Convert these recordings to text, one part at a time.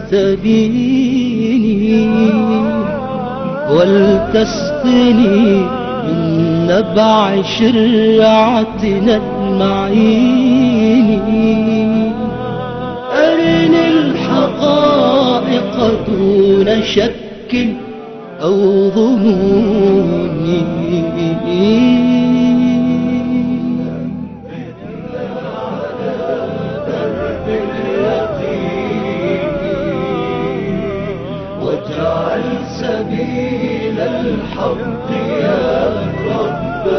تستبيني ولتسقني من نبع شرعتنا المعين أرني الحقائق دون شك أو ظنون واجعل سبيل الحق يا رب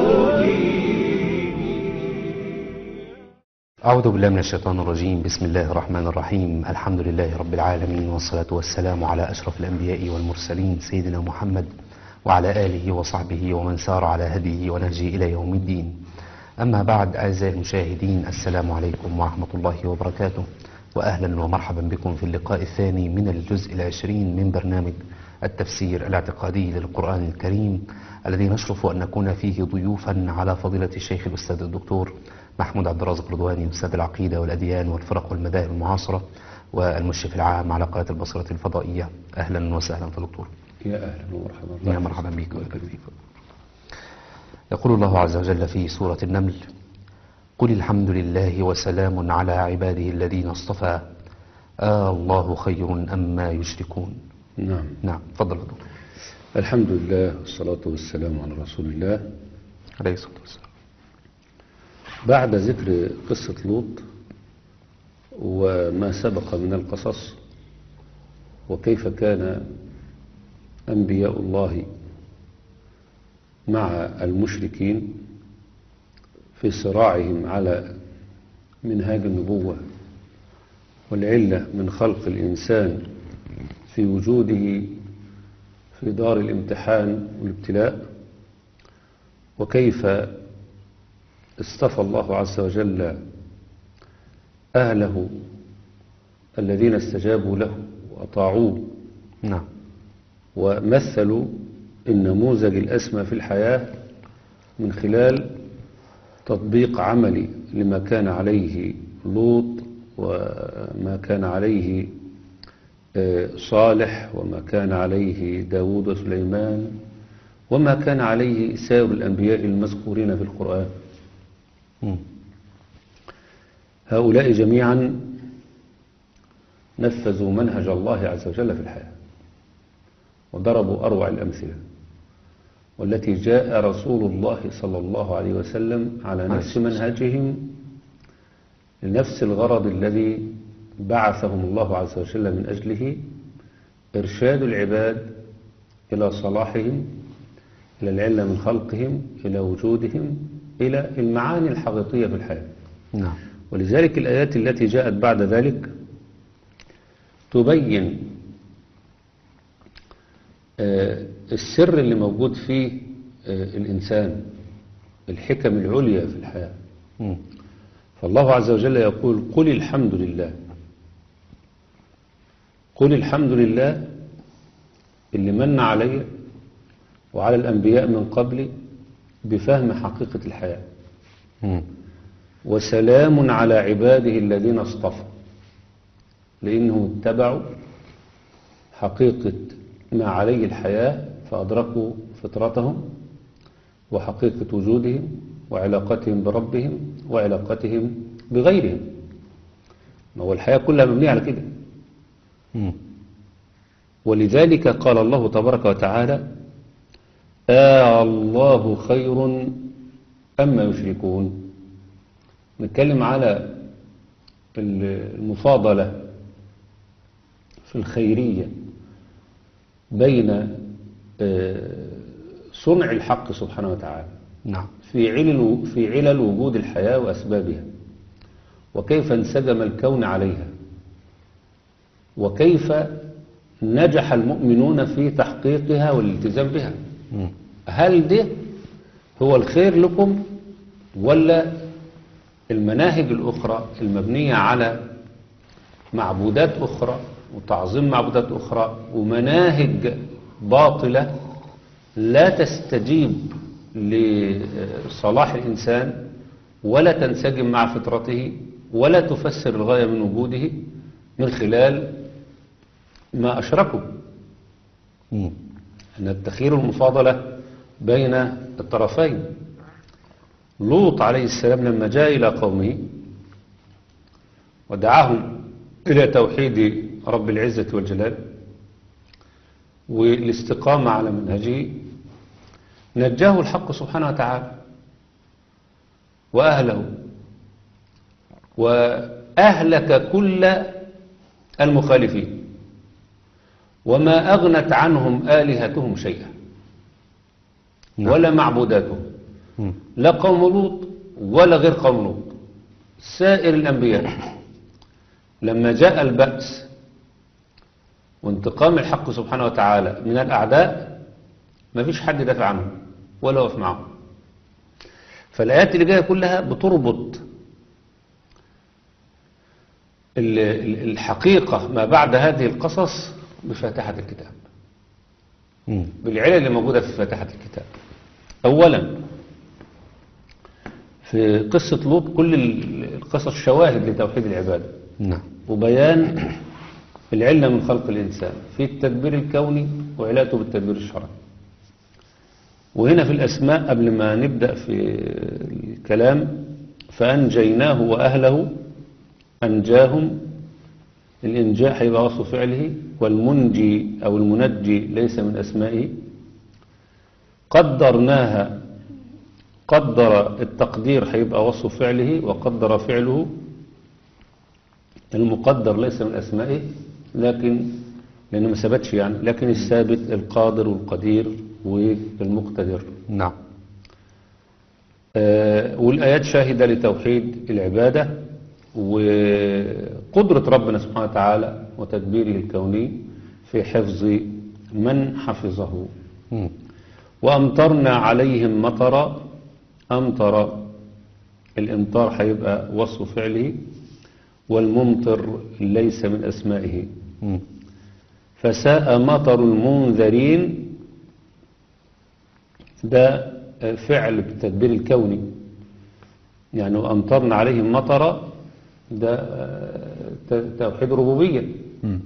أعوذ بالله من الشيطان الرجيم بسم الله الرحمن الرحيم الحمد لله رب العالمين والصلاة والسلام على أشرف الأنبياء والمرسلين سيدنا محمد وعلى آله وصحبه ومن سار على هديه ونهجه إلى يوم الدين أما بعد أعزائي المشاهدين السلام عليكم ورحمة الله وبركاته وأهلا ومرحبا بكم في اللقاء الثاني من الجزء العشرين من برنامج التفسير الاعتقادي للقرآن الكريم الذي نشرف أن نكون فيه ضيوفا على فضيلة الشيخ الأستاذ الدكتور محمود عبد الرازق رضواني أستاذ العقيدة والأديان والفرق والمذاهب المعاصرة والمشرف العام على قناة البصرة الفضائية أهلا وسهلا في دكتور يا أهلا ومرحبا يا مرحبا بك وبارك فيك يقول الله عز وجل في سورة النمل قل الحمد لله وسلام على عباده الذين اصطفى آه الله خير أما يشركون نعم نعم تفضل يا دكتور الحمد لله والصلاة والسلام على رسول الله عليه الصلاة والسلام بعد ذكر قصة لوط وما سبق من القصص وكيف كان أنبياء الله مع المشركين في صراعهم على منهاج النبوة والعلة من خلق الإنسان في وجوده في دار الامتحان والابتلاء وكيف اصطفى الله عز وجل أهله الذين استجابوا له وأطاعوه نعم ومثلوا النموذج الأسمى في الحياة من خلال تطبيق عملي لما كان عليه لوط وما كان عليه صالح وما كان عليه داود وسليمان وما كان عليه سائر الأنبياء المذكورين في القرآن مم. هؤلاء جميعا نفذوا منهج الله عز وجل في الحياة وضربوا أروع الأمثلة والتي جاء رسول الله صلى الله عليه وسلم على نفس منهجهم لنفس الغرض الذي بعثهم الله عز وجل من أجله إرشاد العباد إلى صلاحهم إلى العلة من خلقهم إلى وجودهم إلى المعاني الحقيقية في الحياة نعم ولذلك الآيات التي جاءت بعد ذلك تبين آه، السر اللي موجود في آه، الإنسان الحكم العليا في الحياة مم. فالله عز وجل يقول قل الحمد لله قل الحمد لله اللي من علي وعلى الأنبياء من قبلي بفهم حقيقة الحياة مم. وسلام على عباده الذين اصطفى لأنهم اتبعوا حقيقة ما عليه الحياة فأدركوا فطرتهم وحقيقة وجودهم وعلاقتهم بربهم وعلاقتهم بغيرهم ما هو الحياة كلها مبنية على كده مم. ولذلك قال الله تبارك وتعالى آه الله خير أما يشركون نتكلم على المفاضلة في الخيرية بين آه، صنع الحق سبحانه وتعالى نعم في علل في علل وجود الحياة وأسبابها وكيف انسجم الكون عليها وكيف نجح المؤمنون في تحقيقها والالتزام بها مم. هل ده هو الخير لكم ولا المناهج الأخرى المبنية على معبودات أخرى وتعظيم معبودات أخرى ومناهج باطلة لا تستجيب لصلاح الإنسان ولا تنسجم مع فطرته ولا تفسر الغاية من وجوده من خلال ما أشركوا مم. أن التخيير المفاضلة بين الطرفين لوط عليه السلام لما جاء إلى قومه ودعاهم إلى توحيد رب العزة والجلال والاستقامة على منهجه نجاه الحق سبحانه وتعالى وأهله وأهلك كل المخالفين وما أغنت عنهم آلهتهم شيئا نعم. ولا معبوداتهم مم. لا قوم لوط ولا غير قوم لوط سائر الأنبياء لما جاء البأس وانتقام الحق سبحانه وتعالى من الأعداء ما فيش حد دافع عنهم ولا وقف معهم فالآيات اللي جاية كلها بتربط ال- ال- الحقيقة ما بعد هذه القصص بفاتحة الكتاب مم. بالعلل اللي موجودة في فاتحة الكتاب أولا في قصة لوط كل ال- القصص شواهد لتوحيد العبادة نعم وبيان العلة من خلق الإنسان في التدبير الكوني وعلاقته بالتدبير الشرعي وهنا في الأسماء قبل ما نبدأ في الكلام فأنجيناه وأهله أنجاهم الإنجاء هيبقى وصف فعله والمنجي أو المنجي ليس من أسمائه قدرناها قدر التقدير هيبقى وصف فعله وقدر فعله المقدر ليس من أسمائه لكن لأنه ما ثبتش يعني لكن الثابت القادر والقدير والمقتدر نعم آه، والآيات شاهدة لتوحيد العبادة وقدرة ربنا سبحانه وتعالى وتدبيره الكوني في حفظ من حفظه مم. وأمطرنا عليهم مطرا أمطر الإمطار هيبقى وصف فعله والممطر ليس من أسمائه مم. فساء مطر المنذرين ده فعل بالتدبير الكوني يعني وأمطرنا عليهم مطرا ده ت- توحيد ربوبية مم.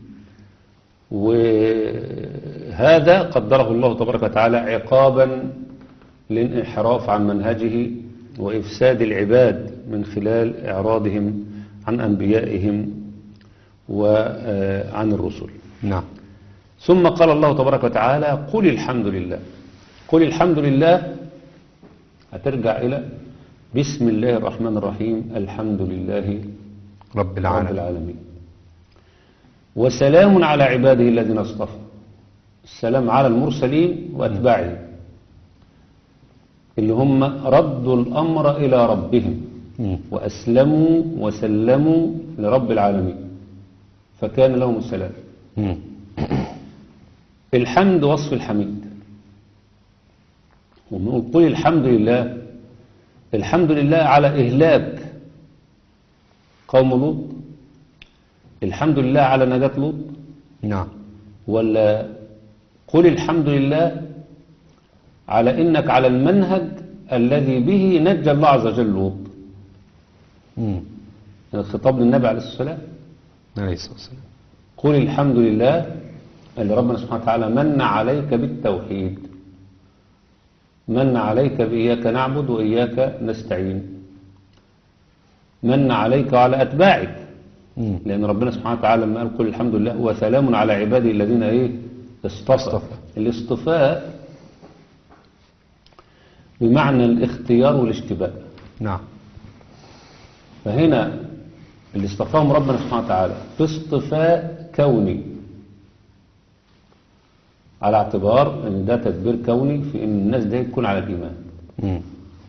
وهذا قدره الله تبارك وتعالى عقابا للانحراف عن منهجه وإفساد العباد من خلال إعراضهم عن أنبيائهم وعن الرسل نعم ثم قال الله تبارك وتعالى قل الحمد لله قل الحمد لله هترجع إلى بسم الله الرحمن الرحيم الحمد لله رب رب العالمين العالمين وسلام على عباده الذين اصطفى السلام على المرسلين وأتباعهم اللي هم ردوا الأمر إلى ربهم مم. وأسلموا وسلموا لرب العالمين فكان لهم السلام مم. الحمد وصف الحميد ونقول قل الحمد لله الحمد لله على إهلاك قوم لوط الحمد لله على نجاة لوط نعم ولا قل الحمد لله على إنك على المنهج الذي به نجى الله عز وجل لوط مم. الخطاب للنبي عليه الصلاة والسلام عليه الصلاة والسلام قل الحمد لله اللي ربنا سبحانه وتعالى من عليك بالتوحيد من عليك بإياك نعبد وإياك نستعين من عليك وعلى أتباعك مم. لأن ربنا سبحانه وتعالى لما قال قل الحمد لله وسلام على عبادي الذين إيه اصطفى اصطفى. الاصطفاء بمعنى الاختيار والاشتباك نعم فهنا اللي اصطفاهم ربنا سبحانه وتعالى في اصطفاء كوني على اعتبار ان ده تدبير كوني في ان الناس دي تكون على الايمان مم.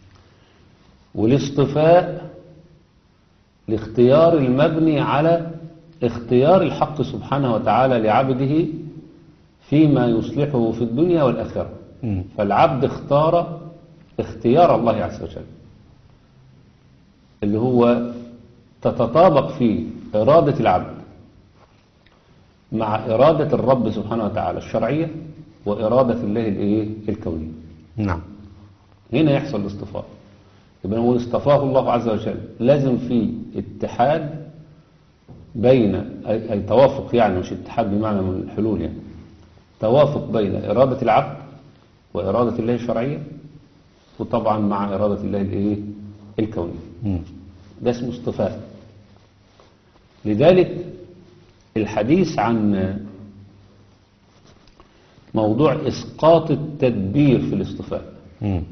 والاصطفاء الاختيار المبني على اختيار الحق سبحانه وتعالى لعبده فيما يصلحه في الدنيا والآخرة مم. فالعبد اختار اختيار الله عز وجل اللي هو تتطابق فيه إرادة العبد مع إرادة الرب سبحانه وتعالى الشرعية وإرادة الله الإيه؟ الكونية نعم هنا يحصل الاصطفاء يبقى نقول اصطفاه الله عز وجل لازم في اتحاد بين أي أي توافق يعني مش اتحاد بمعنى من الحلول يعني توافق بين إرادة العبد وإرادة الله الشرعية وطبعا مع إرادة الله الإيه الكونية مم. ده اسمه اصطفاء لذلك الحديث عن موضوع إسقاط التدبير في الاصطفاء مم.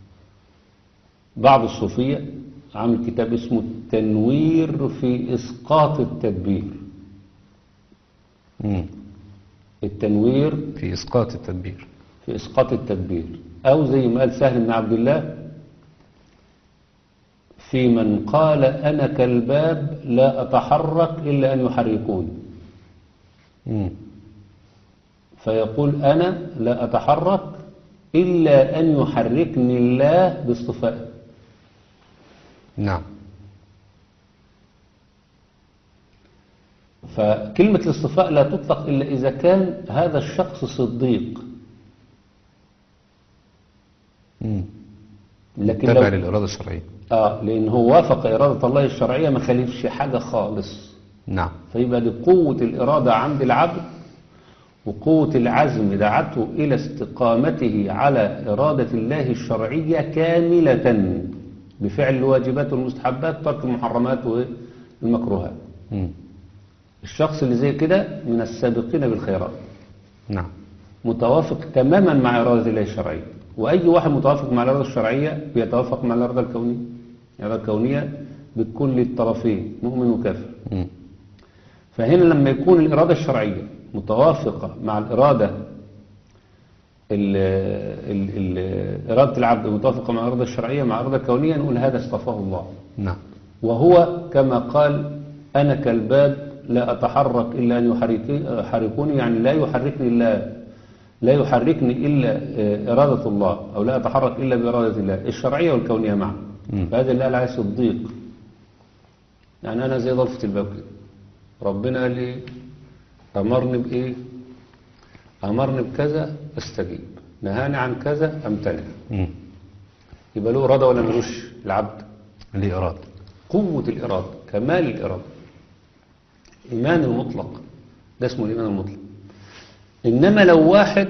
بعض الصوفية عامل كتاب اسمه التنوير في إسقاط التدبير مم. التنوير في إسقاط التدبير في إسقاط التدبير أو زي ما قال سهل بن عبد الله في من قال أنا كالباب لا أتحرك إلا أن يحركوني مم. فيقول أنا لا أتحرك إلا أن يحركني الله باصطفائه نعم فكلمة الاصطفاء لا تطلق إلا إذا كان هذا الشخص صديق مم. لكن تابع لو للإرادة الشرعية آه لأن هو وافق إرادة الله الشرعية ما خالفش حاجة خالص نعم فيبقى دي قوة الإرادة عند العبد وقوة العزم دعته إلى استقامته على إرادة الله الشرعية كاملة بفعل الواجبات والمستحبات ترك المحرمات والمكروهات مم. الشخص اللي زي كده من السابقين بالخيرات نعم متوافق تماما مع إرادة الله الشرعية وأي واحد متوافق مع الإرادة الشرعية بيتوافق مع الإرادة الكونية الإرادة الكونية بكل الطرفين مؤمن وكافر مم. فهنا لما يكون الإرادة الشرعية متوافقة مع الإرادة ال ال ال إرادة العبد متوافقة مع الإرادة الشرعية مع الإرادة الكونية نقول هذا اصطفاه الله نعم وهو كما قال أنا كالباب لا أتحرك إلا أن يحرك- يحركوني يعني لا يحركني إلا لا يحركني إلا آه، إرادة الله أو لا أتحرك إلا بإرادة الله الشرعية والكونية معا مم. فهذا اللي قال عليه صديق يعني أنا زي ضلفة الباب كده ربنا قال لي أمرني بإيه أمرني بكذا استجيب نهاني عن كذا أمتنع مم. يبقى له إرادة ولا ملوش العبد ليه إرادة قوة الإرادة كمال الإرادة إيمان المطلق ده اسمه الإيمان المطلق إنما لو واحد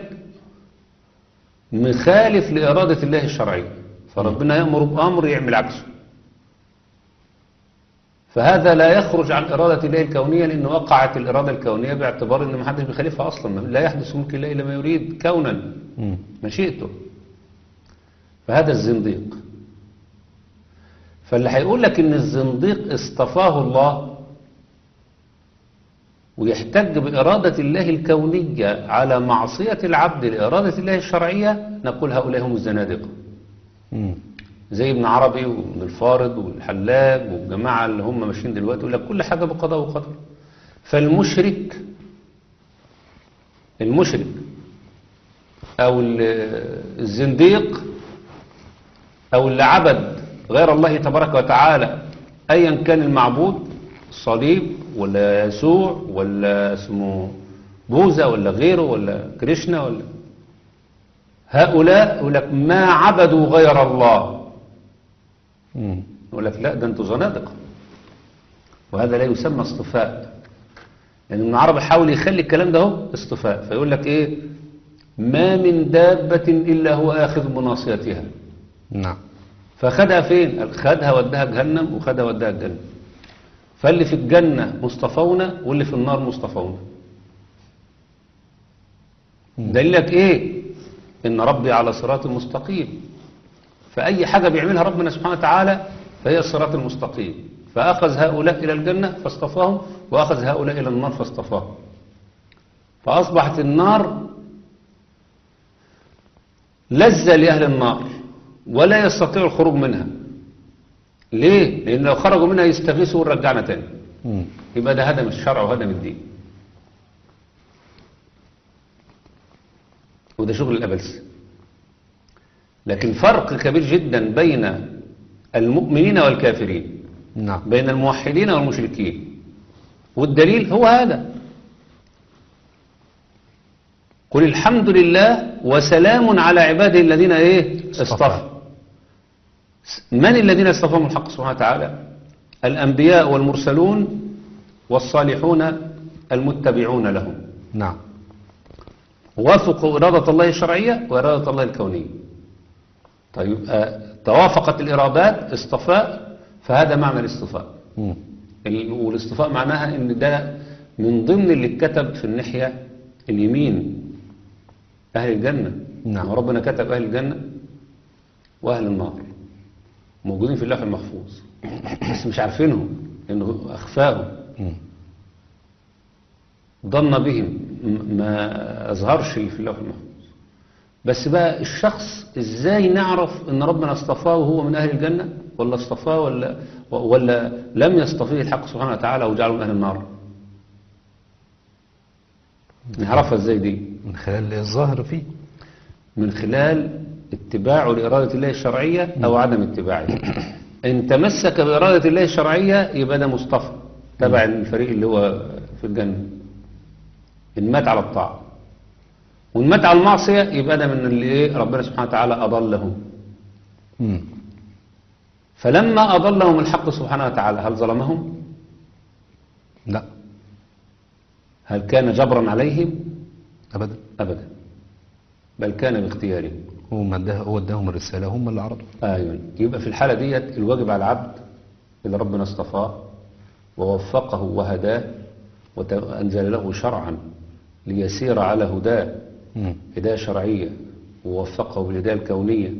مخالف لإرادة الله الشرعية فربنا يأمر بأمر يعمل عكسه فهذا لا يخرج عن إرادة الله الكونية لأن وقعت الإرادة الكونية باعتبار أن محدش بيخالفها أصلا لا يحدث ملك الله إلا ما يريد كونا مم. مشيئته فهذا الزنديق فاللي هيقول لك ان الزنديق اصطفاه الله ويحتج بإرادة الله الكونية على معصية العبد لإرادة الله الشرعية نقول هؤلاء هم الزنادقة مم. زي ابن عربي وابن الفارض والحلاج والجماعة اللي هم ماشيين دلوقتي يقول لك كل حاجة بقضاء وقدر فالمشرك المشرك أو ال- الزنديق أو اللي عبد غير الله تبارك وتعالى أيا كان المعبود الصليب ولا يسوع ولا اسمه بوذا ولا غيره ولا كريشنا ولا هؤلاء يقول لك ما عبدوا غير الله مم. يقول لك لا ده انتوا زنادقة وهذا لا يسمى اصطفاء لأن ابن عربي حاول يخلي الكلام ده هو اصطفاء فيقول لك ايه ما من دابة إلا هو آخذ بناصيتها نعم فخدها فين قال خدها ودها جهنم وخدها ودها الجنة فاللي في الجنة مصطفون واللي في النار مصطفون دليلك ايه ان ربي على صراط مستقيم فأي حاجة بيعملها ربنا سبحانه وتعالى فهي الصراط المستقيم فأخذ هؤلاء إلى الجنة فاصطفاهم وأخذ هؤلاء إلى النار فاصطفاهم فأصبحت النار لذة لأهل النار ولا يستطيع الخروج منها ليه؟ لأن لو خرجوا منها يستغيثوا ورجعنا تاني مم. يبقى ده هدم الشرع وهدم الدين وده شغل الأبلس لكن فرق كبير جدا بين المؤمنين والكافرين نعم بين الموحدين والمشركين والدليل هو هذا قل الحمد لله وسلام على عباده الذين ايه اصطفى. اصطفى من الذين اصطفاهم الحق سبحانه وتعالى الأنبياء والمرسلون والصالحون المتبعون لهم نعم وافقوا إرادة الله الشرعية وإرادة الله الكونية طيب آه، توافقت الإرادات اصطفاء فهذا معنى الاصطفاء مم. ال- والاصطفاء معناها ان ده من ضمن اللي اتكتب في الناحية اليمين أهل الجنة نعم. ما ربنا كتب أهل الجنة وأهل النار موجودين في اللوح المحفوظ بس مش عارفينهم لأنه أخفاهم مم. ضن بهم م- ما أظهرش اللي في اللوح المحفوظ بس بقى الشخص ازاي نعرف ان ربنا اصطفاه وهو من اهل الجنة ولا اصطفاه ولا ولا لم يصطفيه الحق سبحانه وتعالى وجعله من اهل النار نعرفها ازاي دي من خلال الظاهر فيه من خلال اتباعه لإرادة الله الشرعية أو عدم اتباعه إن تمسك بإرادة الله الشرعية يبقى ده مصطفى تبع الفريق اللي هو في الجنة إن مات على الطاعة وإن مات على المعصية يبقى ده من اللي إيه ربنا سبحانه وتعالى أضله مم. فلما أضلهم الحق سبحانه وتعالى هل ظلمهم؟ لا هل كان جبرا عليهم؟ أبدا أبدا بل كان باختيارهم هو ما اداه هو اداهم الرسالة هم اللي عرضوا ايوه يبقى في الحالة ديت الواجب على العبد اللي ربنا اصطفاه ووفقه وهداه وأنزل له شرعا ليسير على هداه مم. هداية شرعية ووفقه بالهداية الكونية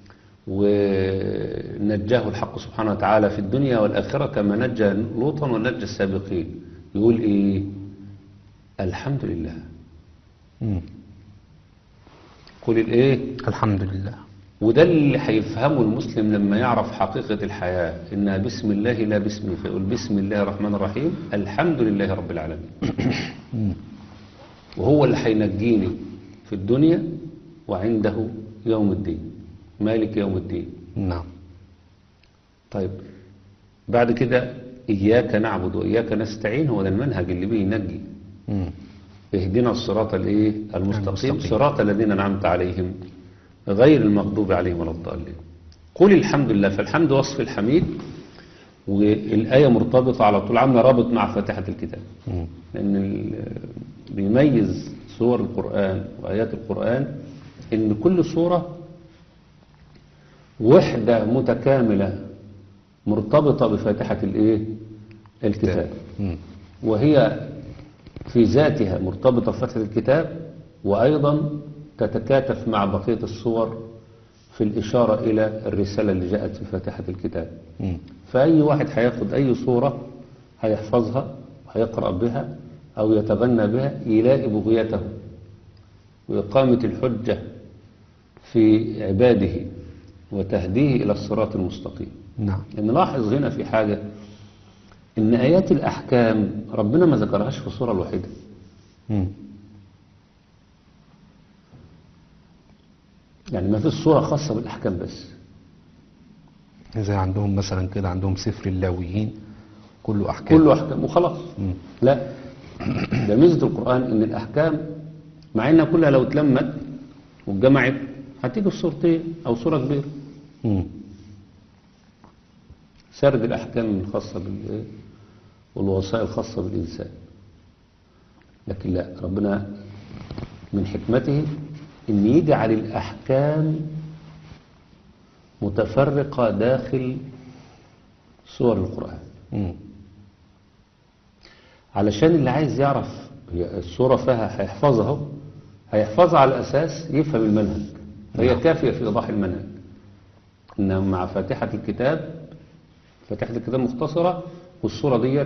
ونجاه الحق سبحانه وتعالى في الدنيا والآخرة كما نجى لوطا ونجى السابقين يقول إيه الحمد لله مم. قل الإيه الحمد لله وده اللي هيفهمه المسلم لما يعرف حقيقة الحياة إنها بسم الله لا باسمي فيقول بسم الله الرحمن الرحيم الحمد لله رب العالمين مم. وهو اللي هينجيني في الدنيا وعنده يوم الدين مالك يوم الدين نعم طيب بعد كده إياك نعبد وإياك نستعين هو ده المنهج اللي بيه ينجي مم. اهدنا الصراط الايه المستقيم المستقيم. صراط الذين انعمت عليهم غير المغضوب عليهم ولا الضالين قل الحمد لله فالحمد وصف الحميد والآية مرتبطة على طول عاملة رابط مع فاتحة الكتاب مم. لأن ال- بيميز سور القرآن وآيات القرآن إن كل سورة وحدة متكاملة مرتبطة بفاتحة الإيه؟ الكتاب مم. وهي في ذاتها مرتبطة بفتحة الكتاب وأيضا تتكاتف مع بقية الصور في الإشارة إلى الرسالة اللي جاءت في فاتحة الكتاب مم. فأي واحد هياخد أي صورة هيحفظها وهيقرأ بها أو يتغنى بها يلاقي بغيته وإقامة الحجة في عباده وتهديه إلى الصراط المستقيم نعم نلاحظ هنا في حاجة إن آيات الأحكام ربنا ما ذكرهاش في الصورة الوحيدة مم. يعني ما فيش صورة خاصة بالأحكام بس زي عندهم مثلا كده عندهم سفر اللاويين كله أحكام كله أحكام وخلاص مم. لا ده ميزة القرآن إن الأحكام مع إنها كلها لو اتلمت واتجمعت هتيجي في صورتين أو صورة كبيرة مم. سرد الأحكام الخاصة بالإيه والوصايا الخاصة بالإنسان لكن لا ربنا من حكمته إن يجعل الأحكام متفرقة داخل سور القرآن مم. علشان اللي عايز يعرف هي الصورة فيها هيحفظها اهو هيحفظها على أساس يفهم المنهج فهي كافية في إيضاح المنهج إن مع فاتحة الكتاب فاتحة الكتاب مختصرة والصورة ديت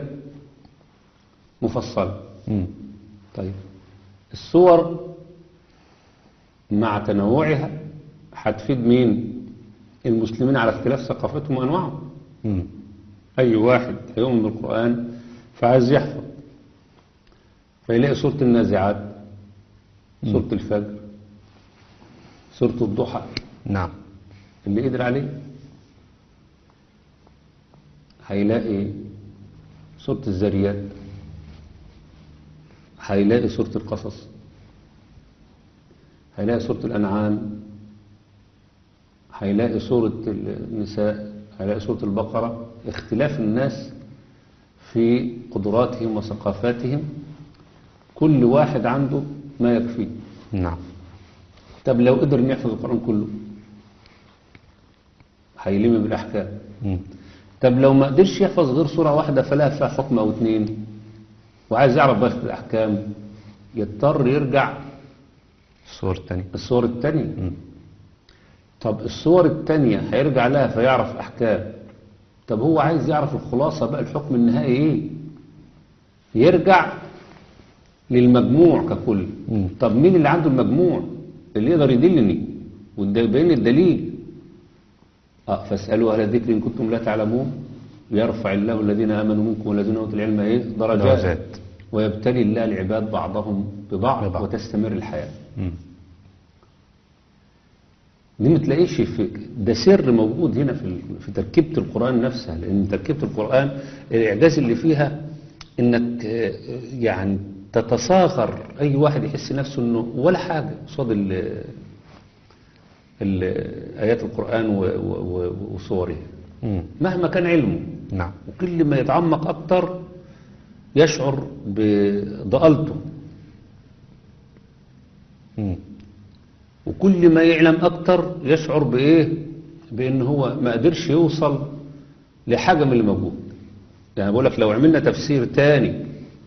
مفصلة مم. طيب الصور مع تنوعها هتفيد مين المسلمين على اختلاف ثقافتهم وأنواعهم مم. أي واحد هيؤمن بالقرآن فعايز يحفظ فيلاقي سورة النازعات سورة الفجر سورة الضحى نعم اللي قدر عليه هيلاقي سورة الذريات هيلاقي سورة القصص هيلاقي سورة الأنعام هيلاقي سورة النساء هيلاقي سورة البقرة اختلاف الناس في قدراتهم وثقافاتهم كل واحد عنده ما يكفيه نعم طب لو قدر إنه يحفظ القرآن كله هيلم بالأحكام مم. طب لو ما قدرش يحفظ غير سورة واحدة فلها فيها حكم أو اتنين وعايز يعرف بقى الأحكام يضطر يرجع الصور الثانية الصور التانية طب الصور التانية هيرجع لها فيعرف أحكام طب هو عايز يعرف الخلاصة بقى الحكم النهائي إيه يرجع للمجموع ككل مم. طب مين اللي عنده المجموع اللي يقدر يدلني ويبين لي الدليل اه فاسألوا أهل الذكر إن كنتم لا تعلمون يرفع الله الذين آمنوا منكم والذين أوتوا العلم إيه درجات, درجات. ويبتلي الله العباد بعضهم ببعض, ببعض. وتستمر الحياة مم. دي ما تلاقيش في ده سر موجود هنا في ال- في تركيبة القرآن نفسها لأن تركيبة القرآن الإعجاز اللي فيها إنك آه، يعني تتصاغر أي واحد يحس نفسه إنه ولا حاجة قصاد ال- ال- آيات القرآن و- و- و- وصوره مم. مهما كان علمه نعم وكل ما يتعمق أكتر يشعر بضالته مم. وكل ما يعلم أكتر يشعر بإيه بأن هو ما قدرش يوصل لحاجة من اللي موجود يعني بقول لك لو عملنا تفسير تاني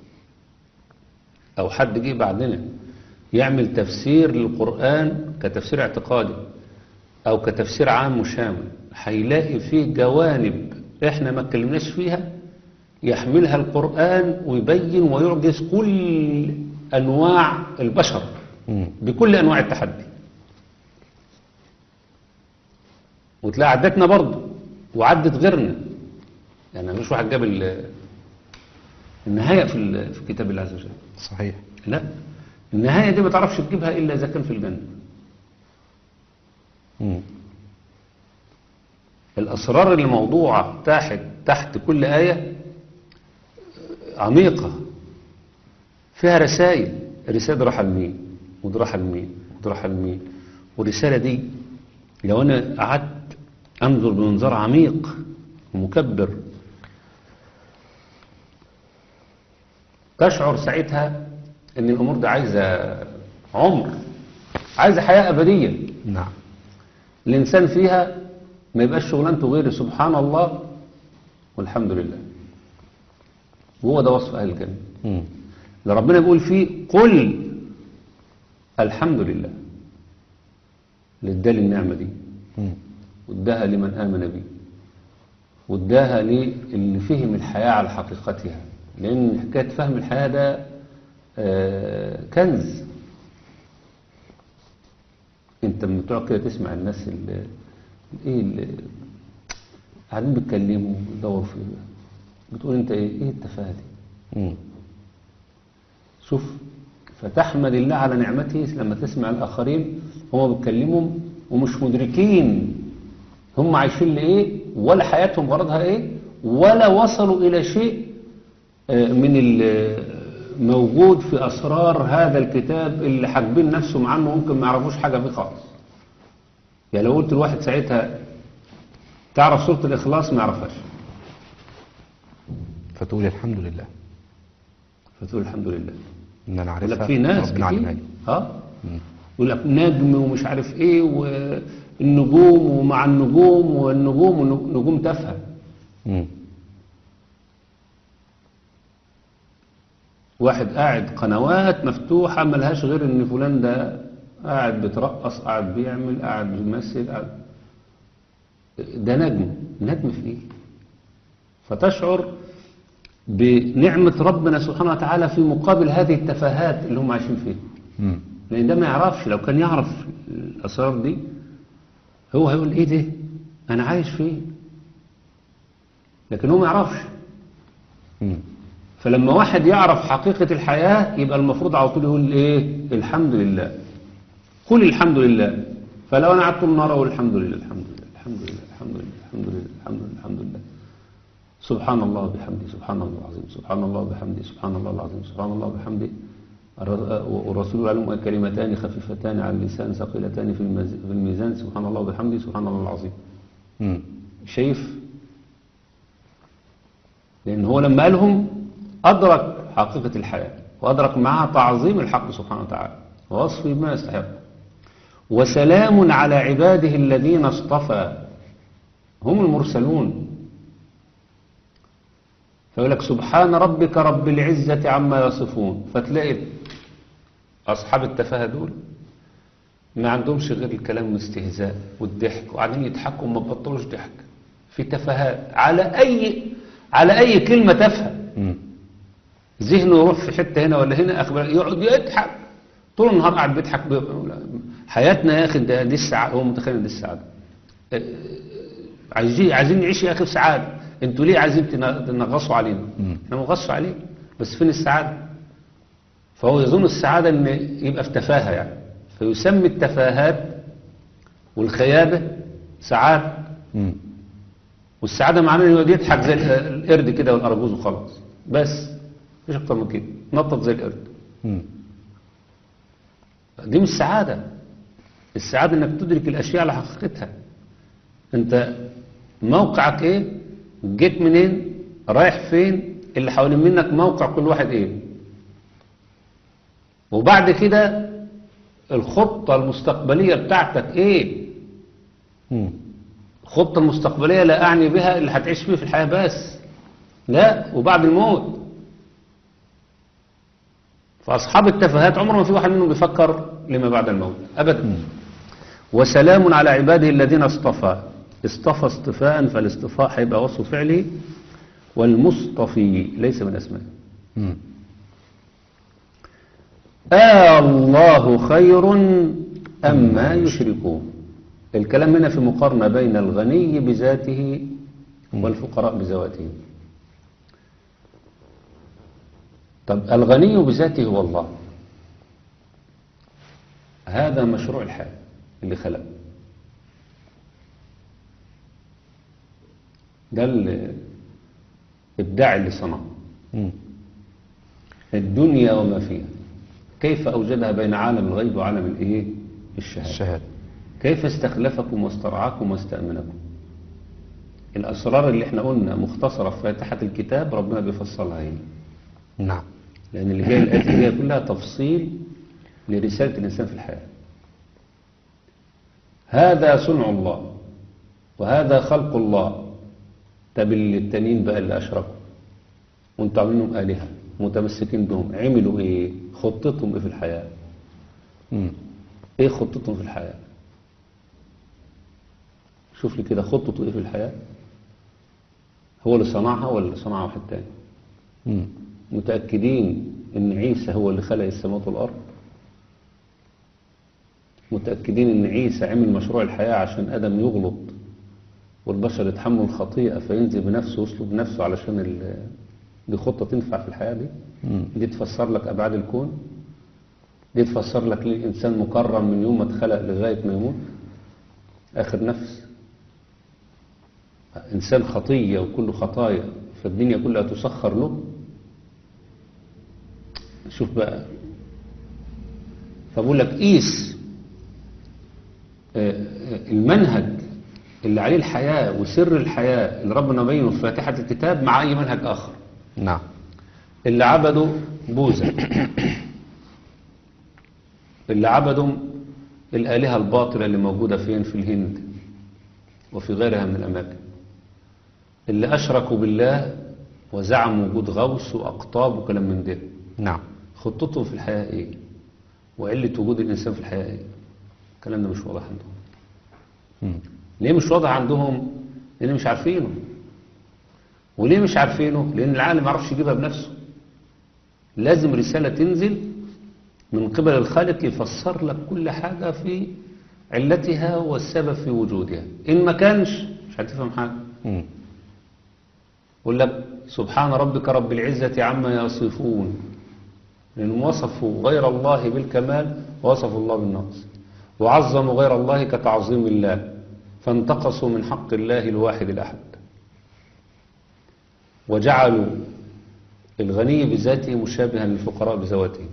أو حد جه بعدنا يعمل تفسير للقرآن كتفسير اعتقادي أو كتفسير عام وشامل هيلاقي فيه جوانب إحنا ما اتكلمناش فيها يحملها القرآن ويبين ويعجز كل أنواع البشر مم. بكل انواع التحدي وتلاقي عدتنا برضه وعدت غيرنا يعني مش واحد جاب ال- النهايه في ال- في كتاب الله عز وجل صحيح لا النهايه دي ما تعرفش تجيبها الا اذا كان في الجنه مم. الاسرار اللي موضوعه تحت تحت كل ايه عميقه فيها رسائل الرساله دي رايحه لمين ودي رايحه لمين ودي رايحه لمين والرساله دي لو انا قعدت انظر بمنظار عميق ومكبر تشعر ساعتها ان الامور دي عايزه عمر عايزه حياه ابديه نعم الإنسان فيها ما يبقاش شغلانته غير سبحان الله والحمد لله وهو ده وصف أهل الجنة مم. اللي ربنا بيقول فيه قل الحمد لله اللي ادالي النعمة دي مم. واداها لمن آمن بي واداها للي فهم الحياة على حقيقتها لأن حكاية فهم الحياة ده آه، كنز انت لما تقعد كده تسمع الناس اللي ايه اللي قاعدين بيتكلموا بيدوروا في بتقول انت ايه ايه التفاهه دي مم. شوف فتحمد الله على نعمته لما تسمع الآخرين هم بيتكلموا ومش مدركين هم عايشين لإيه ولا حياتهم غرضها إيه ولا وصلوا إلى شيء آه، من الموجود في أسرار هذا الكتاب اللي حاجبين نفسهم عنه ممكن ما يعرفوش حاجة فيه خالص يعني لو قلت لواحد ساعتها تعرف سورة الإخلاص ما يعرفهاش فتقول الحمد لله فتقول الحمد لله ان انا يقول لك عارفها في ناس ربنا علمها كتير لي اه يقول لك نجم ومش عارف ايه والنجوم ومع النجوم والنجوم والنجوم تافهه مم. واحد قاعد قنوات مفتوحه ملهاش غير ان فلان ده قاعد بيترقص قاعد بيعمل قاعد بيمثل قاعد ده نجم نجم في ايه فتشعر بنعمه ربنا سبحانه وتعالى في مقابل هذه التفاهات اللي هم عايشين فيها مم. لان ده ما يعرفش لو كان يعرف الاسرار دي هو هيقول ايه ده انا عايش فيه لكن هو ما يعرفش مم. فلما واحد يعرف حقيقة الحياة يبقى المفروض على طول يقول ايه الحمد لله قل الحمد لله فلو انا قعدت طول النهار اقول الحمد لله الحمد لله الحمد لله الحمد لله الحمد لله الحمد لله الحمد لله سبحان الله وبحمده سبحان الله العظيم سبحان الله وبحمده سبحان الله العظيم سبحان الله وبحمده الر- والرسول علم كلمتان خفيفتان على اللسان ثقيلتان في الميز- في الميزان سبحان الله وبحمده سبحان الله العظيم مم. شايف لأن هو لما قالهم أدرك حقيقة الحياة وأدرك معها تعظيم الحق سبحانه وتعالى ووصفه بما يستحق وسلام على عباده الذين اصطفى هم المرسلون فيقول لك سبحان ربك رب العزة عما يصفون فتلاقي أصحاب التفاهة دول ما عندهمش غير الكلام والاستهزاء والضحك وقاعدين يضحكوا وما بطلوش ضحك في تفاهات على أي على أي كلمة تافهه مم. ذهنه يروح في حتة هنا ولا هنا أخبار يقعد يضحك طول النهار قاعد بيضحك بي- حياتنا يا أخي ده دي السعادة هو متخيل دي السعادة آه، عايزين عايزين نعيش يا أخي في سعادة انتوا ليه عايزين تن- تنغصوا علينا مم. احنا بنغصوا عليه بس فين السعادة فهو يظن السعادة ان يبقى في تفاهة يعني فيسمي التفاهات والخيابة سعادة مم. والسعادة معناه انه يضحك زي القرد كده والأرجوز وخلاص بس مفيش أكتر من كده نطط زي القرد مم. دي مش سعادة السعادة انك تدرك الأشياء على حقيقتها انت موقعك ايه جيت منين رايح فين اللي حوالين منك موقع كل واحد ايه وبعد كده الخطة المستقبلية بتاعتك ايه مم. الخطة المستقبلية لا أعني بها اللي هتعيش فيه في الحياة بس لا وبعد الموت فأصحاب التفاهات عمر ما في واحد منهم بيفكر لما بعد الموت أبدا وسلام على عباده الذين اصطفى اصطفى اصطفاء فالاصطفاء هيبقى وصف فعلي والمصطفي ليس من أسمائه مم. آه الله خير أم ما يشركون الكلام هنا في مقارنة بين الغني بذاته والفقراء بذواتهم طب الغني بذاته هو الله هذا مشروع الحياة اللي خلق ده الإبداع اللي صنعه مم. الدنيا وما فيها كيف أوجدها بين عالم الغيب وعالم الإيه الشهادة الشهادة كيف استخلفكم واسترعاكم واستأمنكم الأسرار اللي احنا قلنا مختصرة في فاتحة الكتاب ربنا بيفصلها هنا نعم لأن اللي جاي الآيات اللي جاية كلها تفصيل لرسالة الإنسان في الحياة هذا صنع الله وهذا خلق الله طب اللي التانيين بقى اللي أشركوا وانتوا عاملينهم آلهة متمسكين بهم عملوا ايه خطتهم ايه في الحياة مم. ايه خطتهم في الحياة شوف لي كده خطته ايه في الحياة هو اللي صنعها ولا اللي صنعها واحد تاني مم. متأكدين ان عيسى هو اللي خلق السماوات والأرض متأكدين ان عيسى عمل مشروع الحياة عشان آدم يغلط والبشر يتحملوا الخطيئة فينزل بنفسه ويسلب نفسه علشان ال- دي خطة تنفع في الحياة دي مم. دي تفسر لك أبعاد الكون دي تفسر لك ليه الإنسان مكرم من يوم ما اتخلق لغاية ما يموت آخر نفس إنسان خطية وكله خطايا فالدنيا كلها تسخر له شوف بقى فبقول لك قيس آه، آه، المنهج اللي عليه الحياة وسر الحياة اللي ربنا بينه في فاتحة الكتاب مع أي منهج آخر نعم اللي عبدوا بوذا اللي عبدوا الآلهة الباطلة اللي موجودة فين في الهند وفي غيرها من الأماكن اللي أشركوا بالله وزعموا وجود غوث وأقطاب وكلام من ده نعم خطتهم في الحياة إيه وعلة وجود الإنسان في الحياة إيه الكلام ده مش واضح عندهم مم. ليه مش واضح عندهم لأن مش عارفينه وليه مش عارفينه لأن العالم ما يعرفش يجيبها بنفسه لازم رسالة تنزل من قبل الخالق يفسر لك كل حاجة في علتها والسبب في وجودها إن ما كانش مش هتفهم حاجة مم. يقول لك سبحان ربك رب العزة عما يصفون لأنهم وصفوا غير الله بالكمال ووصفوا الله بالنقص وعظموا غير الله كتعظيم الله فانتقصوا من حق الله الواحد الأحد وجعلوا الغني بذاته مشابها للفقراء بذواتهم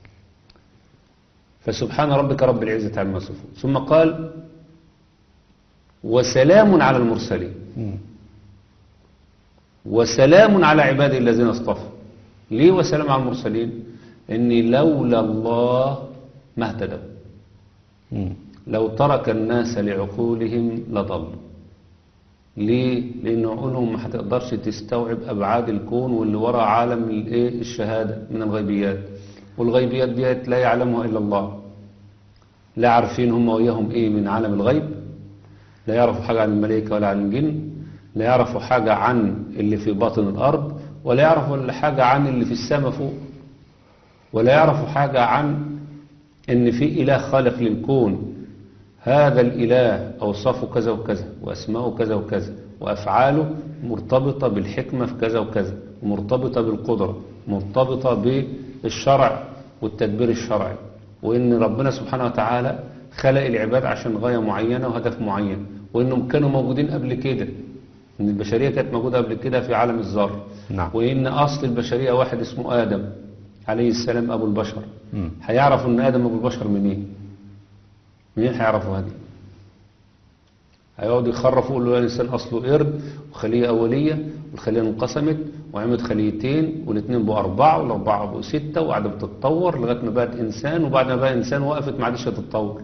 فسبحان ربك رب العزة عما يصفون ثم قال وسلام على المرسلين مم. وسلام على عباده الذين اصطفى ليه وسلام على المرسلين إن لولا الله ما اهتدوا مم. لو ترك الناس لعقولهم لضلوا ليه؟ لأن عقولهم ما هتقدرش تستوعب أبعاد الكون واللي وراء عالم الإيه؟ الشهادة من الغيبيات والغيبيات ديت لا يعلمها إلا الله لا عارفين هم وياهم إيه من عالم الغيب لا يعرفوا حاجة عن الملائكة ولا عن الجن لا يعرفوا حاجة عن اللي في باطن الأرض ولا يعرفوا إلا حاجة عن اللي في السماء فوق ولا يعرفوا حاجة عن إن في إله خالق للكون هذا الإله أوصافه كذا وكذا وأسماؤه كذا وكذا وأفعاله مرتبطة بالحكمة في كذا وكذا مرتبطة بالقدرة مرتبطة بالشرع والتدبير الشرعي وإن ربنا سبحانه وتعالى خلق العباد عشان غاية معينة وهدف معين وإنهم كانوا موجودين قبل كده إن البشرية كانت موجودة قبل كده في عالم الذر نعم. وإن أصل البشرية واحد اسمه آدم عليه السلام أبو البشر مم. هيعرفوا إن آدم أبو البشر منين منين هيعرفوا هذه هيقعدوا يخرفوا يقولوا الإنسان أصله قرد وخلية أولية والخلية انقسمت وعملت خليتين والاثنين بقوا أربعة والأربعة بقوا ستة وقاعدة بتتطور لغاية ما بقت إنسان وبعد ما بقى إنسان وقفت ما عادش تتطور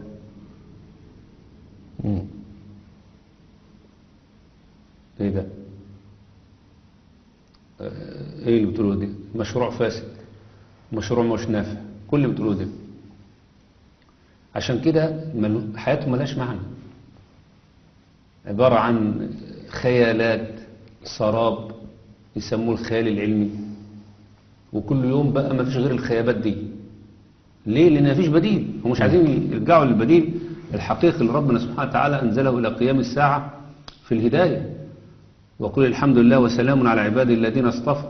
مم. إيه ده؟ آه، إيه اللي بتقولوه ده؟ مشروع فاسد مشروع مش نافع كل اللي بتقولوه ده عشان كده ملو- حياتهم ملهاش معنى عبارة عن خيالات سراب يسموه الخيال العلمي وكل يوم بقى ما فيش غير الخيابات دي ليه؟ لأن ما فيش بديل هم مش عايزين يرجعوا للبديل الحقيقي اللي ربنا سبحانه وتعالى أنزله إلى قيام الساعة في الهداية وقل الحمد لله وسلام على عباده الذين اصطفى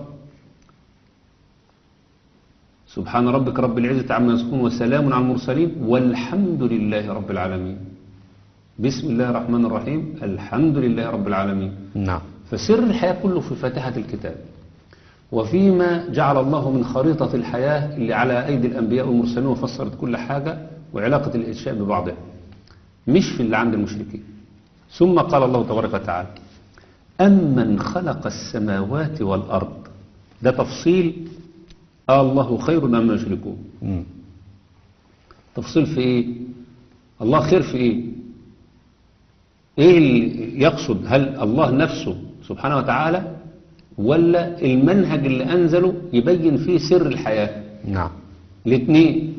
سبحان ربك رب العزة عما يصفون وسلام على المرسلين والحمد لله رب العالمين بسم الله الرحمن الرحيم الحمد لله رب العالمين نعم فسر الحياة كله في فاتحة الكتاب وفيما جعل الله من خريطة الحياة اللي على أيدي الأنبياء والمرسلين وفسرت كل حاجة وعلاقة الأشياء ببعضها مش في اللي عند المشركين ثم قال الله تبارك وتعالى أمن خلق السماوات والأرض ده تفصيل آه الله خير مما يشركون مم. تفصيل في ايه الله خير في ايه ايه اللي يقصد هل الله نفسه سبحانه وتعالى ولا المنهج اللي انزله يبين فيه سر الحياة نعم الاثنين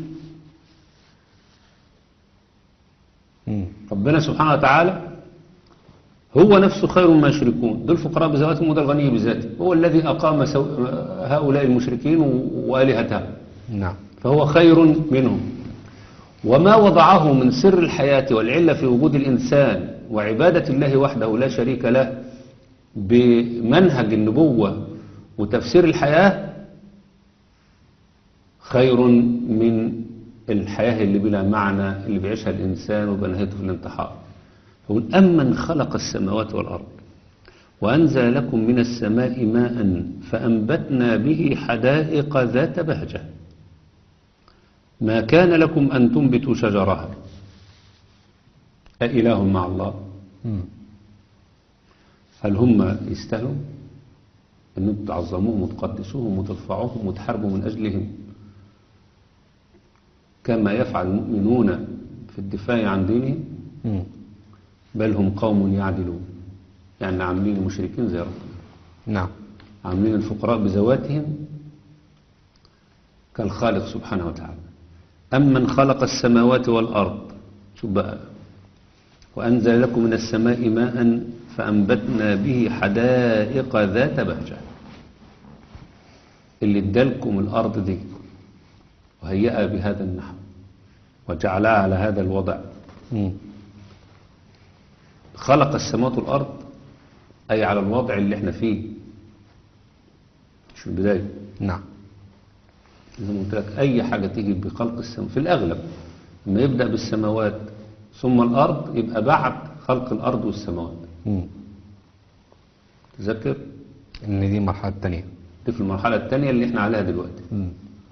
مم. ربنا سبحانه وتعالى هو نفسه خير ما يشركون دول فقراء بذواتهم وده الغني بذاته هو الذي أقام سو- هؤلاء المشركين و- وآلهتهم نعم فهو خير منهم وما وضعه من سر الحياة والعلة في وجود الإنسان وعبادة الله وحده لا شريك له بمنهج النبوة وتفسير الحياة خير من الحياة اللي بلا معنى اللي بيعيشها الإنسان وبنهيته في الانتحار يقول أمن خلق السماوات والأرض وأنزل لكم من السماء ماء فأنبتنا به حدائق ذات بهجة ما كان لكم أن تنبتوا شجرها أإله مع الله مم. هل هم يستاهلوا أن انتم تعظموهم وتقدسوهم وترفعوهم وتحاربوا من أجلهم كما يفعل المؤمنون في الدفاع عن دينهم مم. بل هم قوم يعدلون يعني عاملين المشركين زي ربنا نعم عاملين الفقراء بذواتهم كالخالق سبحانه وتعالى أمن خلق السماوات والأرض شوف بقى وأنزل لكم من السماء ماء فأنبتنا به حدائق ذات بهجة اللي ادالكم الأرض دي وهيئها بهذا النحو وجعلها على هذا الوضع مم. خلق السماوات والأرض أي على الوضع اللي احنا فيه مش في البداية نعم زي ما قلت لك أي حاجة تيجي بخلق السماء في الأغلب لما يبدأ بالسماوات ثم الأرض يبقى بعد خلق الأرض والسماوات مم. تذكر إن دي المرحلة التانية دي في المرحلة الثانية اللي احنا عليها دلوقتي مم.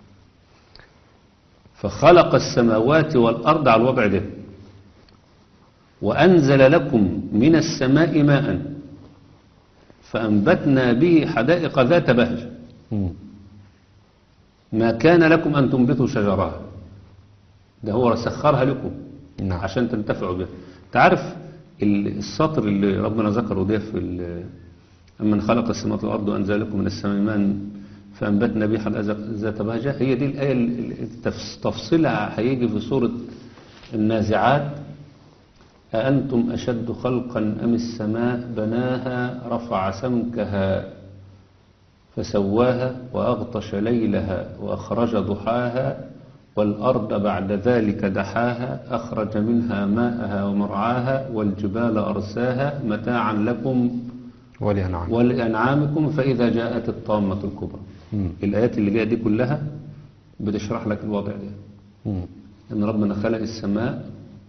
فخلق السماوات والأرض على الوضع ده وأنزل لكم من السماء ماء فأنبتنا به حدائق ذات بهجة مم. ما كان لكم أن تنبتوا شجرها ده هو سخرها لكم نعم عشان تنتفعوا بها تعرف ال- السطر اللي ربنا ذكره ده في ال- أمن خلق السماوات والأرض وأنزل لكم من السماء ماء فأنبتنا به حدائق ذات بهجة هي دي الآية اللي التفس- تفصيلها هيجي في سورة النازعات أأنتم أشد خلقا أم السماء بناها رفع سمكها فسواها وأغطش ليلها وأخرج ضحاها والأرض بعد ذلك دحاها أخرج منها ماءها ومرعاها والجبال أرساها متاعا لكم ولأنعام ولأنعامكم فإذا جاءت الطامة الكبرى مم. الآيات اللي جاية دي كلها بتشرح لك الوضع ده مم. أن ربنا خلق السماء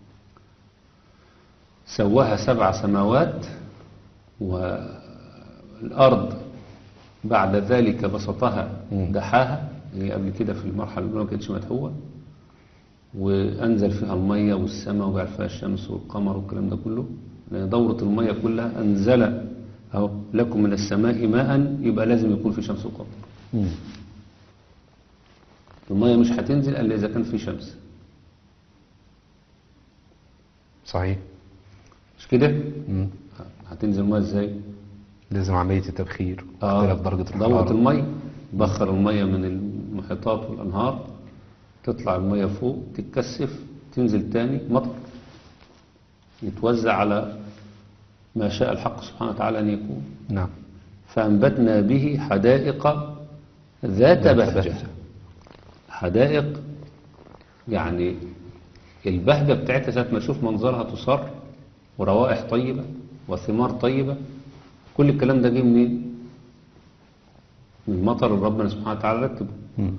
سواها سبع سماوات والأرض بعد ذلك بسطها مم. دحاها اللي قبل كده في المرحلة الأولى ما كانتش مدحوة وأنزل فيها المية والسماء وجعل فيها الشمس والقمر والكلام ده كله لأن دورة المية كلها أنزل أهو لكم من السماء ماء يبقى لازم يكون في شمس وقمر مم. المية مش هتنزل إلا إذا كان في شمس صحيح مش كده؟ مم. هتنزل المية إزاي؟ لازم عملية التبخير آه، واختلاف درجة دورة الحرارة المية بخر المية من المحيطات والأنهار تطلع المية فوق تتكثف تنزل تاني مطر يتوزع على ما شاء الحق سبحانه وتعالى أن يكون نعم فأنبتنا به حدائق ذات ذات بهجة بهجة. حدائق يعني البهجة بتاعتها ساعة ما تشوف منظرها تصر وروائح طيبة وثمار طيبة كل الكلام ده جه منين؟ من المطر اللي ربنا سبحانه وتعالى رتبه مم.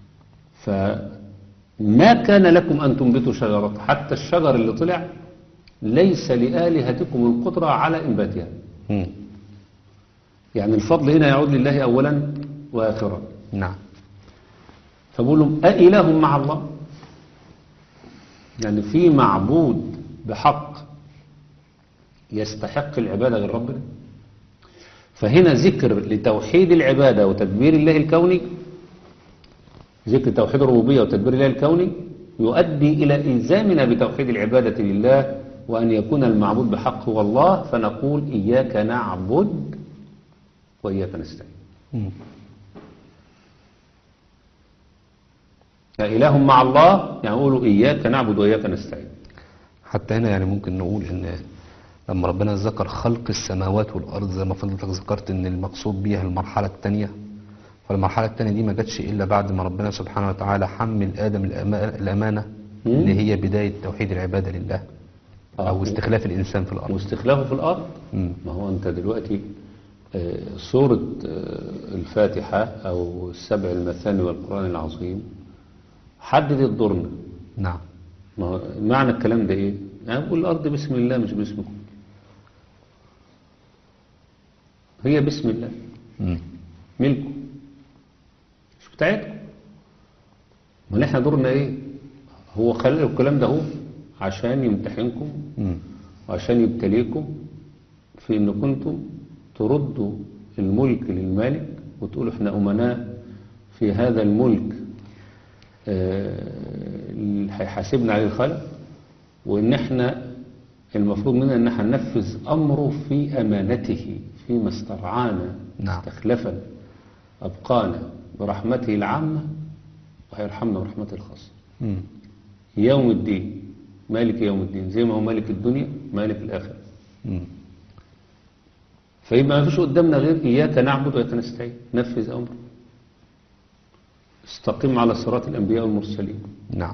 فما كان لكم أن تنبتوا شجرة حتى الشجر اللي طلع ليس لآلهتكم القدرة على إنباتها مم. يعني الفضل هنا يعود لله أولا وآخرا نعم فبقول لهم أإله مع الله يعني في معبود بحق يستحق العبادة غير ربنا فهنا ذكر لتوحيد العبادة وتدبير الله الكوني ذكر توحيد الربوبية وتدبير الله الكوني يؤدي إلى إلزامنا بتوحيد العبادة لله وأن يكون المعبود بحق هو الله فنقول إياك نعبد وإياك نستعين مم. فإله مع الله يعني قولوا إياك نعبد وإياك نستعين حتى هنا يعني ممكن نقول ان لما ربنا ذكر خلق السماوات والارض زي ما فضلتك ذكرت ان المقصود بيها المرحله الثانيه فالمرحله الثانيه دي ما جاتش الا بعد ما ربنا سبحانه وتعالى حمل ادم الأما- الامانه مم. اللي هي بدايه توحيد العباده لله آه. او استخلاف الانسان في الارض واستخلافه في الأرض مم. ما هو أنت دلوقتي آه، سورة آه، الفاتحة أو السبع المثاني والقرآن العظيم حددت دورنا نعم ما هو معنى الكلام ده إيه؟ يعني بقول الأرض بسم الله مش باسمكم هي بسم الله مم. ملكه مش بتاعتكم ما احنا دورنا ايه هو خلق الكلام ده هو عشان يمتحنكم مم. وعشان يبتليكم في ان كنتم تردوا الملك للمالك وتقولوا احنا امناء في هذا الملك آه، اللي هيحاسبنا عليه الخلق وان احنا المفروض منا ان احنا ننفذ امره في امانته فيما استرعانا نعم. استخلفنا ابقانا برحمته العامه وهيرحمنا برحمته الخاصه مم. يوم الدين مالك يوم الدين زي ما هو مالك الدنيا مالك الآخرة مم. فيبقى ما فيش قدامنا غير إياك نعبد وإياك نستعين نفذ أمره استقم على صراط الأنبياء والمرسلين نعم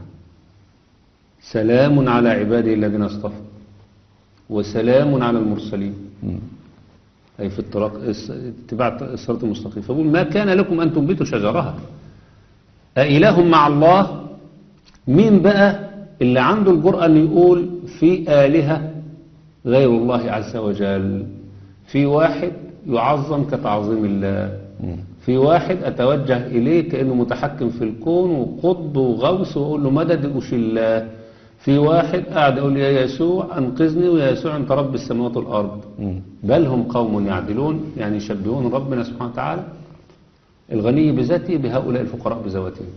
سلام على عباده الذين اصطفى وسلام على المرسلين مم. أي في الطرق الس- اتباع الصراط المستقيم فبقول ما كان لكم أن تنبتوا شجرها أإله مع الله مين بقى اللي عنده الجرأة أن يقول في آلهة غير الله عز وجل في واحد يعظم كتعظيم الله مم. في واحد أتوجه إليه كأنه متحكم في الكون وقطب وغوث وأقول له مدد أش الله في واحد قاعد يقول يا يسوع أنقذني ويا يسوع أنت رب السماوات والأرض مم. بل هم قوم يعدلون يعني يشبهون ربنا سبحانه وتعالى الغني بذاته بهؤلاء الفقراء بذواتهم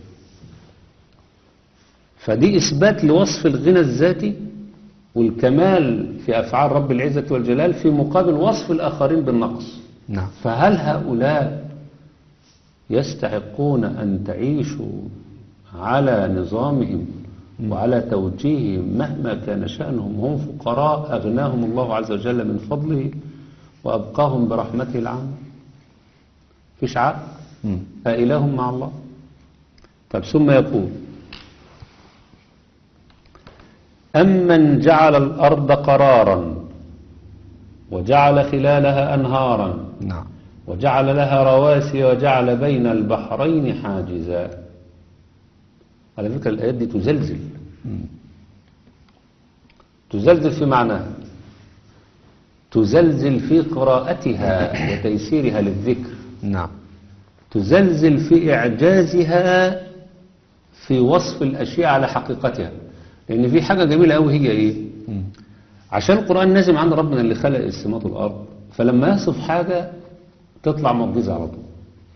فدي إثبات لوصف الغنى الذاتي والكمال في أفعال رب العزة والجلال في مقابل وصف الآخرين بالنقص نعم فهل هؤلاء يستحقون أن تعيشوا على نظامهم وعلى توجيههم مهما كان شأنهم هم فقراء أغناهم الله عز وجل من فضله وأبقاهم برحمته العامة فيش عقل مم. أإله مع الله طب ثم يقول أمن جعل الأرض قرارا وجعل خلالها أنهارا نعم وجعل لها رواسي وجعل بين البحرين حاجزا على فكرة الآيات دي تزلزل تزلزل في معناها تزلزل في قراءتها وتيسيرها للذكر نعم تزلزل في إعجازها في وصف الأشياء على حقيقتها لأن في حاجة جميلة أوي هي إيه مم. عشان القرآن نازم عند ربنا اللي خلق السماوات والأرض فلما يصف حاجة تطلع معجزة على طول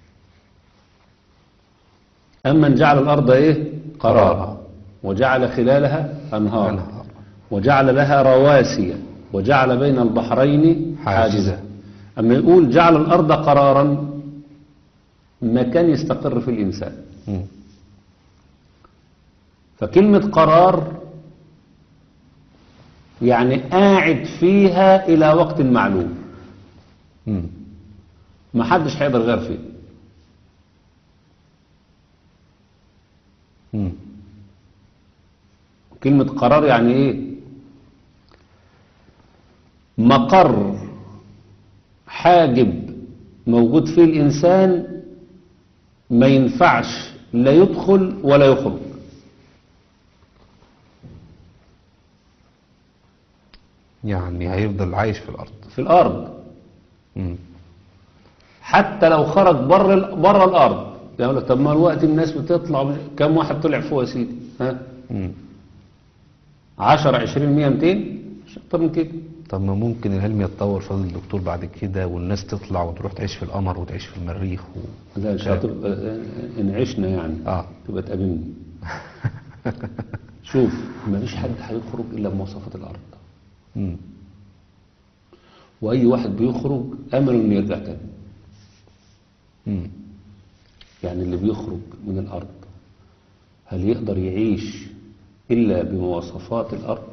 أمن جعل الأرض إيه قرارا وجعل خلالها أنهارا أنهار. وجعل لها رواسي وجعل بين البحرين حاجزا. حاجزا أما يقول جعل الأرض قرارا مكان يستقر في الإنسان مم. فكلمة قرار يعني قاعد فيها إلى وقت معلوم مم. ما حدش هيقدر غير فيه مم. كلمة قرار يعني ايه مقر حاجب موجود فيه الإنسان ما ينفعش لا يدخل ولا يخرج يعني هيفضل عايش في الأرض في الأرض مم. حتى لو خرج بره بره الأرض يقول لك طب ما الوقت الناس بتطلع كم واحد طلع فوق يا سيدي ها مم. 10 20 100 200 مش اكتر من كده طب ما ممكن العلم يتطور فضل الدكتور بعد كده والناس تطلع وتروح تعيش في القمر وتعيش في المريخ و... لا شاطر آه، ان عشنا يعني اه تبقى تقابلني شوف ما فيش حد هيخرج الا بمواصفات الارض مم. واي واحد بيخرج امل انه يرجع تاني مم. يعني اللي بيخرج من الارض هل يقدر يعيش الا بمواصفات الارض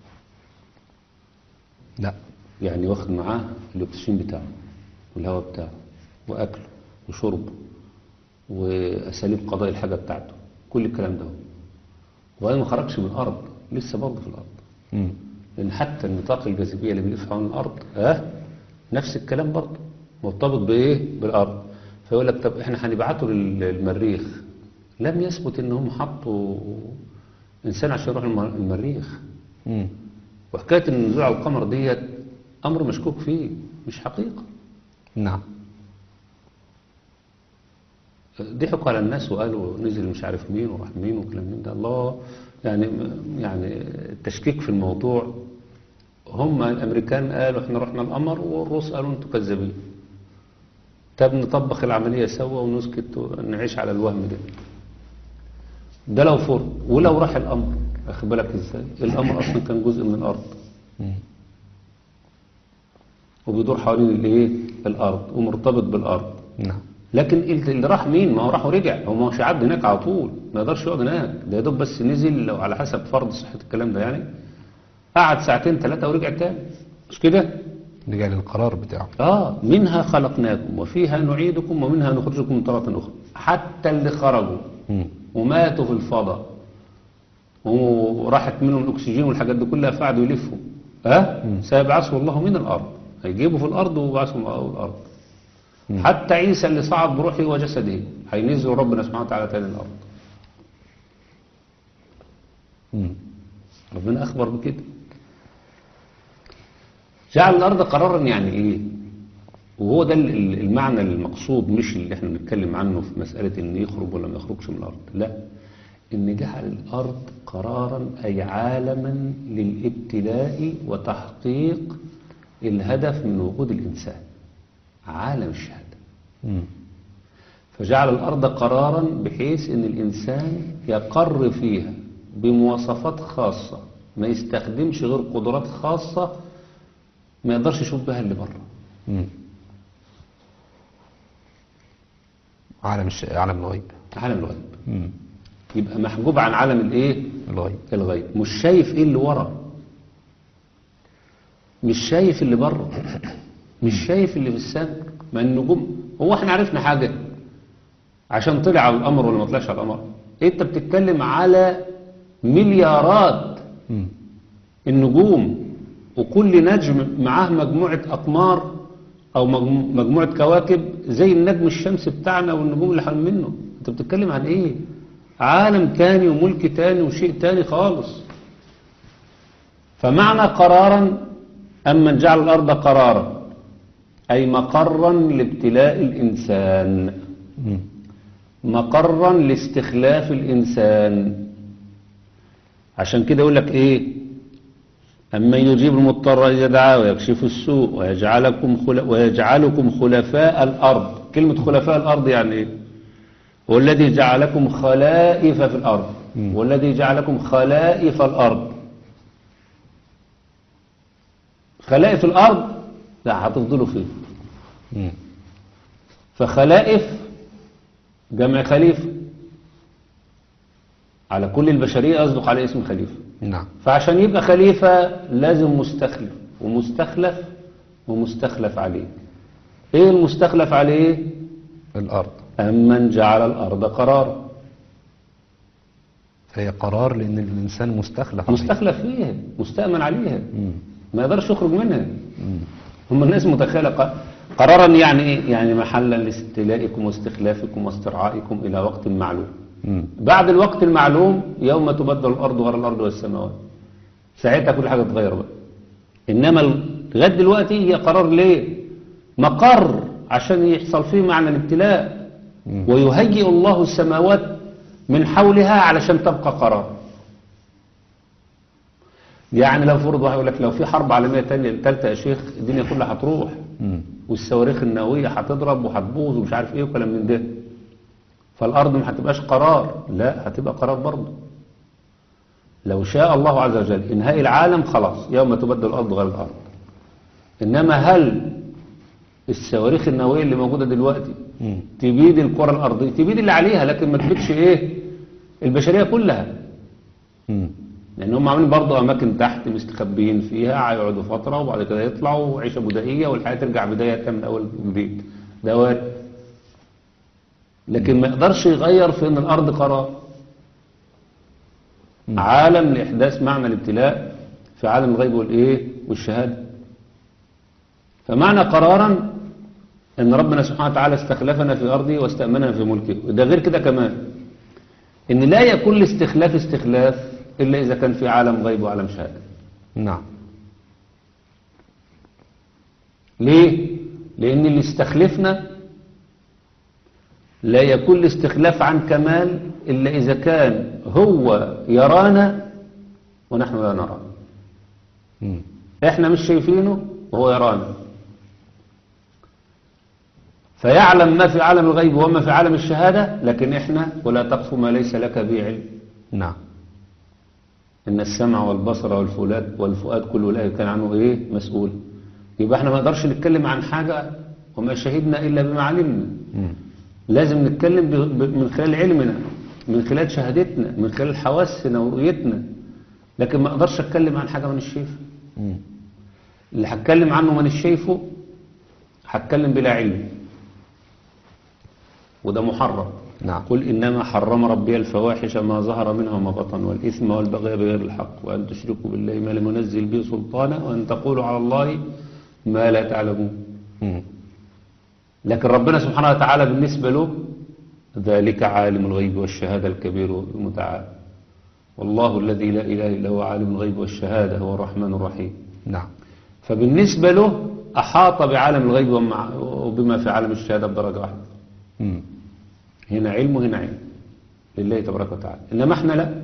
لا يعني واخد معاه الاكسجين بتاعه والهواء بتاعه واكله وشربه واساليب قضاء الحاجه بتاعته كل الكلام ده وهو ما خرجش من الارض لسه برضه في الارض مم. لان حتى النطاق الجاذبيه اللي بيلف حوالين الارض اه نفس الكلام برضه مرتبط بايه بالارض فيقول لك طب احنا هنبعته للمريخ لم يثبت ان هم حطوا انسان عشان يروح الم- المريخ مم. وحكايه ان النزول على القمر ديت امر مشكوك فيه مش حقيقه نعم ضحكوا على الناس وقالوا نزل مش عارف مين وراح مين وكلام من ده الله يعني يعني التشكيك في الموضوع هم الامريكان قالوا احنا رحنا القمر والروس قالوا انتوا كذابين طب نطبق العمليه سوا ونسكت ونعيش على الوهم ده ده لو فرض ولو راح القمر واخد بالك ازاي القمر اصلا كان جزء من الارض مم. وبيدور حوالين الايه الارض ومرتبط بالارض نعم لكن اللي راح مين ما هو راح ورجع هو مش هيعدي هناك على طول ما يقدرش يقعد هناك ده يا دوب بس نزل لو على حسب فرض صحة الكلام ده يعني قعد ساعتين ثلاثة ورجع تاني مش كده رجع للقرار بتاعه اه منها خلقناكم وفيها نعيدكم ومنها نخرجكم تارة أخرى حتى اللي خرجوا مم. وماتوا في الفضاء وراحت منهم الأكسجين والحاجات دي كلها فقعدوا يلفوا ها سيبعثه الله من الأرض هيجيبوا في الأرض ويبعثوا من الأرض حتى عيسى اللي صعد بروحه وجسده هينزل ربنا سبحانه وتعالى تاني الأرض مم. ربنا أخبر بكده جعل الأرض قرارا يعني إيه وهو ده ال- ال- المعنى المقصود مش اللي احنا بنتكلم عنه في مسألة إن يخرج ولا ما يخرجش من الأرض لا إن جعل الأرض قرارا أي عالما للابتلاء وتحقيق الهدف من وجود الإنسان عالم الشهادة مم. فجعل الأرض قرارا بحيث أن الإنسان يقر فيها بمواصفات خاصة ما يستخدمش غير قدرات خاصة ما يقدرش يشوف بها اللي بره مم. عالم الش... عالم الغيب عالم الغيب مم. يبقى محجوب عن عالم الايه الغيب الغيب مش شايف ايه اللي ورا مش شايف اللي بره مش شايف اللي في السماء ما النجوم هو احنا عرفنا حاجة عشان طلع على القمر ولا ما طلعش على القمر انت بتتكلم على مليارات مم. النجوم وكل نجم معاه مجموعة أقمار أو مجمو- مجموعة كواكب زي النجم الشمس بتاعنا والنجوم اللي حوالين منه أنت بتتكلم عن إيه؟ عالم تاني وملك تاني وشيء تاني خالص فمعنى قرارا أما جعل الأرض قرارا أي مقرا لابتلاء الإنسان مم. مقرا لاستخلاف الإنسان عشان كده يقول لك إيه أما يجيب المضطر إذا دعاه ويكشف السوء ويجعلكم, خل... ويجعلكم خلفاء الأرض كلمة خلفاء الأرض يعني إيه والذي جعلكم خلائف في الأرض والذي جعلكم خلائف الأرض خلائف الأرض لا هتفضلوا فيه مم. فخلائف جمع خليفة على كل البشرية يصدق عليه اسم خليفة نعم فعشان يبقى خليفة لازم مستخلف ومستخلف ومستخلف عليه ايه المستخلف عليه الأرض أمن جعل الأرض قرارا فهي قرار لأن الإنسان مستخلف عليه. مستخلف فيها مستأمن عليها مم. ما يقدرش يخرج منها مم. هم الناس متخيلة ق- قرارا يعني ايه يعني محلا لاستيلائكم واستخلافكم واسترعائكم إلى وقت معلوم مم. بعد الوقت المعلوم يوم تبدل الأرض غير الأرض والسماوات ساعتها كل حاجة تتغير بقى إنما ال- لغاية دلوقتي هي قرار ليه مقر عشان يحصل فيه معنى الابتلاء ويهيئ الله السماوات من حولها علشان تبقى قرار يعني لو فرض واحد يقول لك لو في حرب عالمية تانية تالتة يا شيخ الدنيا كلها هتروح مم. والصواريخ النووية هتضرب وهتبوظ ومش عارف ايه وكلام من ده فالأرض ما هتبقاش قرار لا هتبقى قرار برضه لو شاء الله عز وجل إنهاء العالم خلاص يوم تبدل الأرض غير الأرض إنما هل الصواريخ النووية اللي موجودة دلوقتي مم. تبيد الكرة الأرضية تبيد اللي عليها لكن ما تبيدش إيه البشرية كلها مم. لأن هم عاملين برضه أماكن تحت مستخبيين فيها هيقعدوا فترة وبعد كده يطلعوا وعيشة بدائية والحياة ترجع بداية من أول جديد ده وارد لكن ما يقدرش يغير في أن الأرض قرار عالم لإحداث معنى الابتلاء في عالم الغيب والإيه والشهادة فمعنى قرارا أن ربنا سبحانه وتعالى استخلفنا في أرضه واستأمننا في ملكه وده غير كده كمان ان لا يكون الاستخلاف استخلاف الا اذا كان في عالم غيب وعالم شهاده نعم ليه لان اللي استخلفنا لا يكون الاستخلاف عن كمال الا اذا كان هو يرانا ونحن لا نراه مم. احنا مش شايفينه وهو يرانا فيعلم ما في عالم الغيب وما في عالم الشهاده لكن احنا ولا تقف ما ليس لك به علم نعم إن السمع والبصر والفؤاد والفؤاد كل أولئك كان عنه إيه مسؤول يبقى احنا ما نقدرش نتكلم عن حاجة وما شهدنا إلا بما علمنا مم. لازم نتكلم ب- ب- من خلال علمنا من خلال شهادتنا من خلال حواسنا ورؤيتنا لكن ما اقدرش اتكلم عن حاجة مانيش شايفها مم. اللي هتكلم عنه مانيش شايفه هتكلم بلا علم وده محرم نعم قل إنما حرم ربي الفواحش ما ظهر منها وما بطن والإثم والبغي بغير الحق وأن تشركوا بالله ما لم ينزل به سلطانا وأن تقولوا على الله ما لا تعلمون مم. لكن ربنا سبحانه وتعالى بالنسبة له ذلك عالم الغيب والشهادة الكبير المتعال والله الذي لا إله إلا هو عالم الغيب والشهادة هو الرحمن الرحيم نعم فبالنسبة له أحاط بعالم الغيب ومع- وبما في عالم الشهادة بدرجة واحدة مم. هنا علم وهنا علم لله تبارك وتعالى إنما احنا لا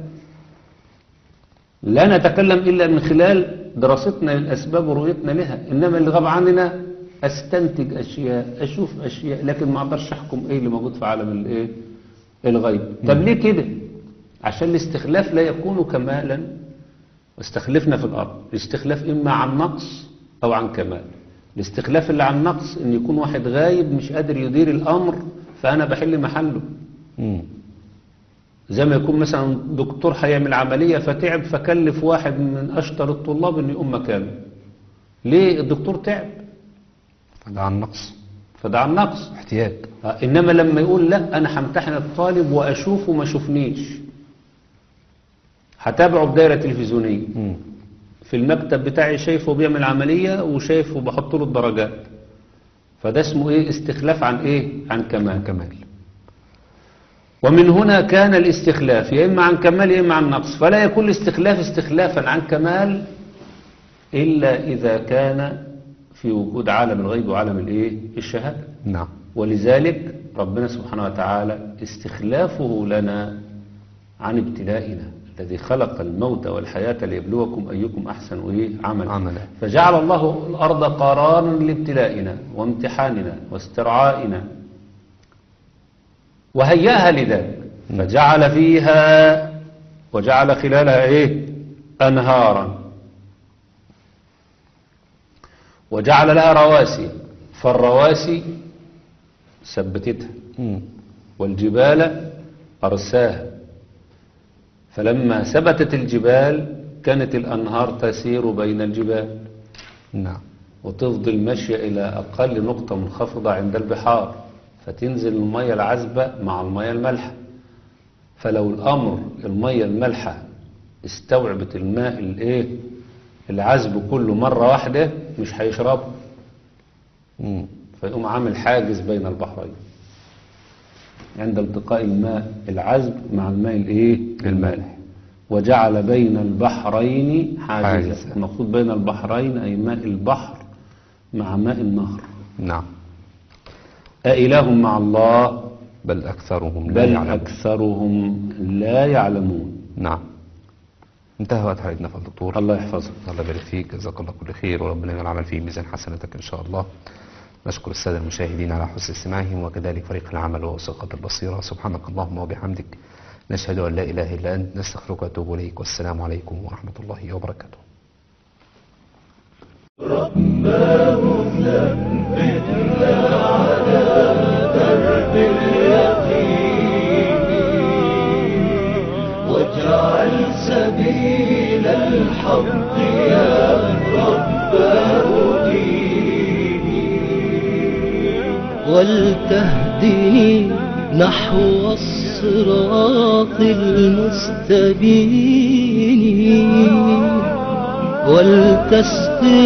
لا نتكلم إلا من خلال دراستنا للأسباب ورؤيتنا لها إنما اللي غاب عننا أستنتج أشياء أشوف أشياء لكن ما أقدرش أحكم إيه اللي موجود في عالم الإيه الغيب طب ليه كده عشان الاستخلاف لا يكون كمالا واستخلفنا في الأرض الاستخلاف إما عن نقص أو عن كمال الاستخلاف اللي عن نقص إن يكون واحد غايب مش قادر يدير الأمر فأنا بحل محله مم. زي ما يكون مثلا دكتور هيعمل عملية فتعب فكلف واحد من أشطر الطلاب إنه يقوم مكانه ليه الدكتور تعب فده عن نقص فده عن نقص احتياج آه، إنما لما يقول لا أنا همتحن الطالب وأشوفه ما شوفنيش هتابعه بدايرة تلفزيونية مم. في المكتب بتاعي شايفه بيعمل عملية وشايفه بحط له الدرجات فده اسمه ايه استخلاف عن ايه عن كمال كمال ومن هنا كان الاستخلاف يا إما عن كمال يا إما عن نقص فلا يكون الاستخلاف استخلافا عن كمال إلا إذا كان في وجود عالم الغيب وعالم الإيه الشهادة نعم ولذلك ربنا سبحانه وتعالى استخلافه لنا عن ابتلائنا الذي خلق الموت والحياة ليبلوكم أيكم أحسن إيه عملا عملا. فجعل الله الأرض قرارا لابتلائنا وامتحاننا واسترعائنا وهيأها لذلك فجعل فيها وجعل خلالها ايه انهارا وجعل لها رواسي فالرواسي ثبتتها مم. والجبال أرساها فلما ثبتت الجبال كانت الأنهار تسير بين الجبال نعم وتفضل ماشية إلى أقل نقطة منخفضة عند البحار فتنزل المية العذبة مع المية المالحة فلو الأمر المية المالحة استوعبت الماء الايه العذب كله مرة واحدة مش هيشربه مم. فيقوم عامل حاجز بين البحرين عند التقاء الماء العذب مع الماء الايه المالح وجعل بين البحرين حاجزا حاجزا. المقصود بين البحرين أي ماء البحر مع ماء النهر نعم أإله مع الله بل أكثرهم لا بل يعلمون أكثرهم لا يعلمون نعم انتهى وقت حلقتنا في الدكتور الله يحفظك الله يبارك فيك جزاك الله كل خير وربنا يجعل العمل فيه ميزان حسناتك ان شاء الله نشكر السادة المشاهدين على حسن استماعهم وكذلك فريق العمل وثقة البصيرة سبحانك اللهم وبحمدك نشهد أن لا إله إلا أنت نستغفرك ونتوب إليك والسلام عليكم ورحمة الله وبركاته واجعل سبيل الحق يا رب هديني ولتهدني نحو الصراط المستبين ولتسقي